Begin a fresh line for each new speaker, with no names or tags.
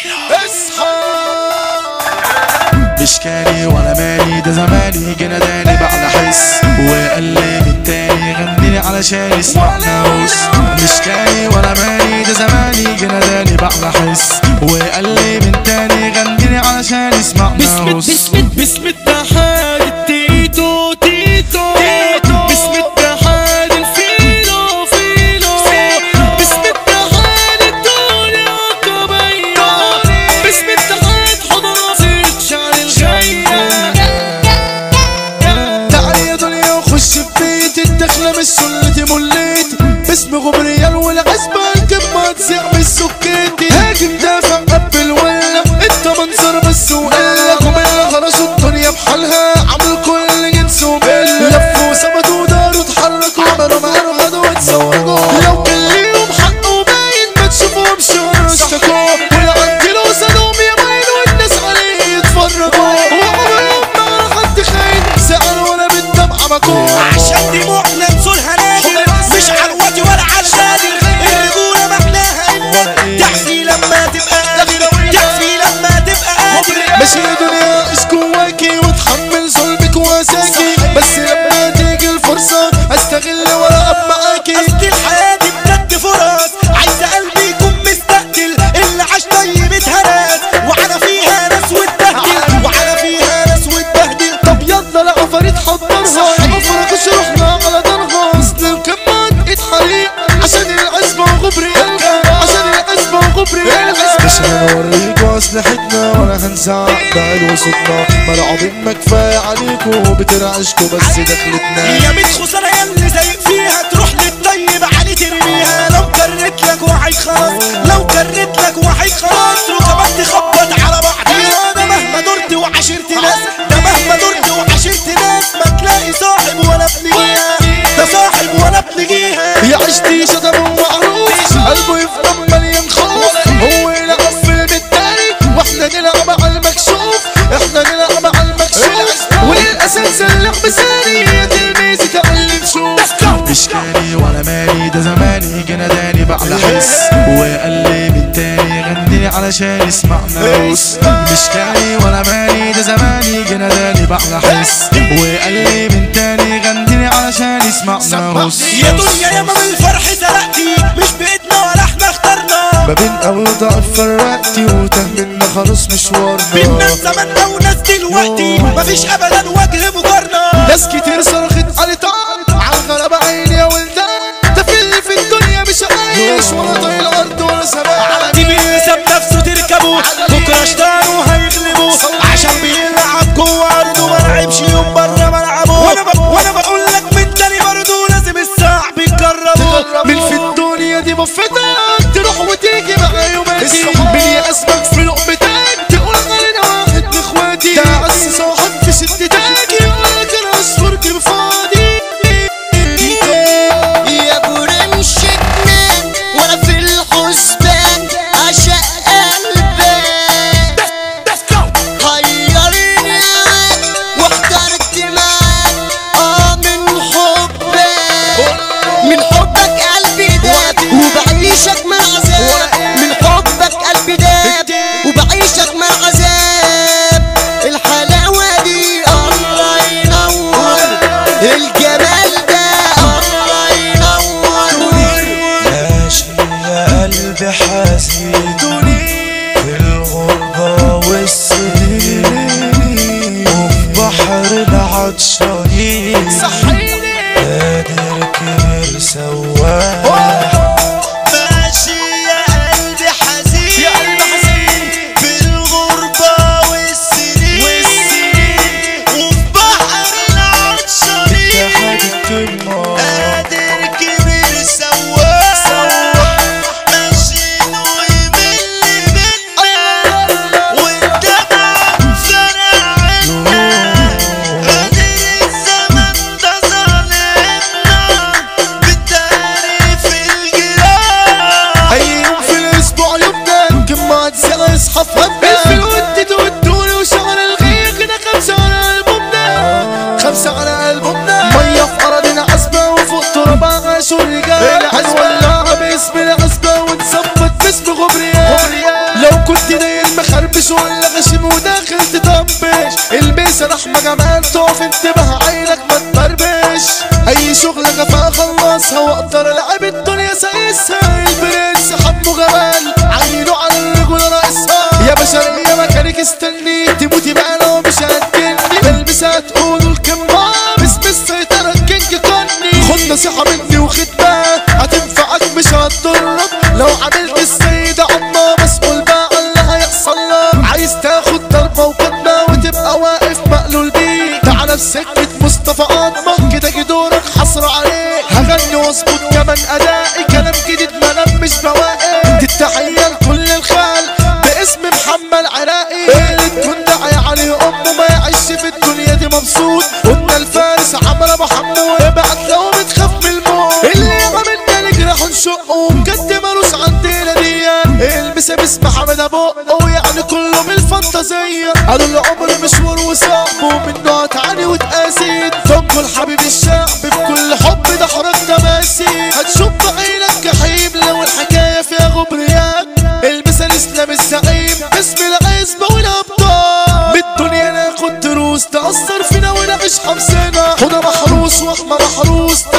اصحى
مش كاني ولا مالي ده زماني جه ناداني بعد احس وقال لي من تاني غنيلي علشان يسمعنا وش مش كاني ولا مالي ده زماني جه ناداني بعد احس وقال لي من تاني غنيلي علشان يسمعنا
بسم
وش
بسم بسم التحاد التيتو تيتو بسم التحاد الفيلو فيلو بسم التحاد الدنيا قبيلة بسم التحاد حضر زيت شعر الغية
تعالي يا دنيا وخش ببيتي الدخلة مش سلتي مليتي باسم غبريال والعزبة الكب تزيع بالسكيتي هاجم دافع قبل ولا انت منظر بس وقلك وبالله خلاص الدنيا بحالها عمل كل جنس وبالله لفوا ثبتوا وداروا اتحركوا عملوا معرض واتسوقوا لو كان ليهم حق وباين ما تشوفهمش ورا اشتكوا ولا عندي لو زادهم يمين والناس عليه يتفرجوا وعمرهم ما راح حد خاين سأل ولا بالدمع مكون
عشان دموعنا نزولها نادر مش على الوادي ولا على الغادر الرجولة معناها انك تحفي لما تبقى قادر تحفي لما تبقى قادر
ماشي يا دنيا ايش جواكي وتحمل ظلمك واساكي بس لما تيجي الفرصة استغل والعب معاكي
قصدي الحياة دي بجد فرص عايزة قلبي يكون مستقتل اللي عاش طيب اتهرس وعلى فيها ناس واتبهدل وعلى فيها ناس واتبهدل
طب يلا لا عفاريت حضرها افرجش روحنا على دارها اصل مكمل ايد حريق عشان العزبة وغبريال عشان العزبة وغبريال مش هنوريكوا اسلحتنا ولا هنزعق بعيد وصوتنا ملعوبين ما كفايه عليكوا بترعشكوا بس دخلتنا
يا ميت خسارة ياللي زيك فيها تروح للطيب علي ترميها لو كرت لك واحد خلاص لو كرت لك واحد خلاص وكمان تخبط على بعضيها ده مهما درت وعشرت ناس ده مهما درت وعشرت ناس ما تلاقي صاحب ولا بنجيها ده صاحب ولا بنجيها
يا عشتي شتم ومعروف قلبه يفضل مليان خوف هو يلعب في البتاري واحنا نلعب على المكشوف احنا نلعب على المكشوف وللاساس اللعب ساري يا تلميذي تعلم شوف مش كاني ولا مالي ده زماني جه داني بعد احس وقال لي من تاني غني علشان يسمعنا وس مش كاني ولا مالي ده زماني جه داني بعد احس وقال لي من تاني غني علشان يسمعنا وس
يا دنيا ياما من الفرح سرقتي مش بإيدنا ولا احنا اخترنا
ما بين قوي ضعف فرقتي وتاه منا خلاص مشوارنا
بين ناس زمان او ناس دلوقتي مفيش ابدا وجه مقارنه
ناس كتير صرخت على طعن على الغلبة عيني يا ولدان ده في اللي في الدنيا مش عايش ولا طايق الارض ولا سماء
دي اللي ساب نفسه تركبه بكره اشتانوا هيغلبوا عشان بيلعب جوه ارضه ما لعبش يوم بره ملعبه وانا ب... وانا بقول لك من تاني برضه لازم الصعب يجربه
من في الدنيا دي بفتك تروح وتيجي مع يوماتي من يأسمك في لقمتك تقول غيرنا واحد من اخواتي ده عز صاحب في شدتك يقولك انا اصفر كيف فاضي
يا برمشتنا وانا في الحسبان عشق قلبك حيرني واخترت معاك اه من حبك من حبك قلبي داب وبعيشك مع عذاب من حبك قلبي داب وبعيشك مع عذاب الحلاوة دي الله ينور الجمال ده الله ينور
ماشي يا قلبي حزين في الغربة والسنين وفي بحر العطشانين قادر كبر سواح ماشي يا قلبي حزين
يا قلبي حزين
في الغربة والسنين وفي بحر العطشانين قادر كبر سواح ماشي ويمل منك والدمع فرع عنا قادر الزمن ده ظالمنا بالتعريف الجراح
اي يوم في الاسبوع يبدا يمكن ما تسال اصحى في هبه في الود تودوني وشعر الغيق كده خمسه على قلبنا خمسه على قلبنا ميه في ارضنا عزبه وفوق ترابها عاشوا الرجال هنولعها باسم العزبه ونثبت باسم غبريال لو كنت داير شغل غشيم وداخل تطبش البس رحمة جمال تقف انتبه عينك ما تبربش اي شغل غفا خلصها واقدر العب الدنيا سايسها البرنس حمو جمال عينه على الرجل رئيسها يا بشرية مكانك استني تموتي بقى لو مش هتجني بلبسها تقولوا الكلمة باسم السيطرة الكينج كوني خد نصيحة مني وخدمة هتنفعك مش هتضرك لو عملت السيدة عمها مسؤول بقى عن اللي هيحصل لك عايز تاخد ضربة وكدمة وتبقى واقف مقلول بيك تعالى بسكة مصطفى قطمة كده جه دورك حصر عليه هغني واظبط كمان ادائي كلام جديد ما انا مش بواقي دي التحية لكل الخال باسم محمد عراقي اللي تكون داعي عليه امه ما يعيش في الدنيا دي مبسوط قلنا الفارس عمرو ابو حمو ابعت لو بتخاف من الموت اللي عملنا نجرح نشقه بجد ملوش عندنا دي البسها باسم حمد ابو ويعني كله بالفانتازية قالوا العمر مشوار وصعب ومنه هتعاني وتقاسيد فانكوا الحبيب الشعب بكل حب ده حرك تماسي هتشوف بعينك جحيم لو الحكاية فيها غبريات البسها الاسلام الزعيم باسم العزبة والابطال بالدنيا ناخد دروس تأثر فينا ونعيش حبسنا هدى محروس واحمى محروس